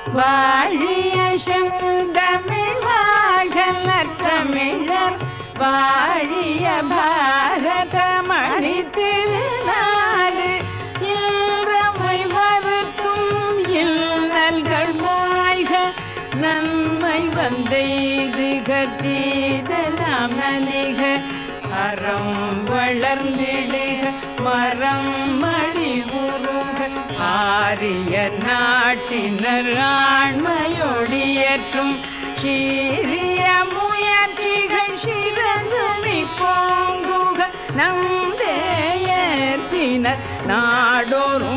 வாழிய செந்தமிழ் வாழ்கலற்றமிழர் வாழிய பாரத மணி திருநாடு இன்றமை வருத்தும் இல்லல்கள் மாய்க நன்மை வந்தெய்துக தீதலாம் நலிக அறம் வளர்ந்திடுக மரம் மணி உருக ஆரிய நாட்டினர் ஆண்மையொடியேற்றும் சீரிய முயற்சிகள் சிறந்துமி போங்குக நம் தேயத்தினர் நாடோறும்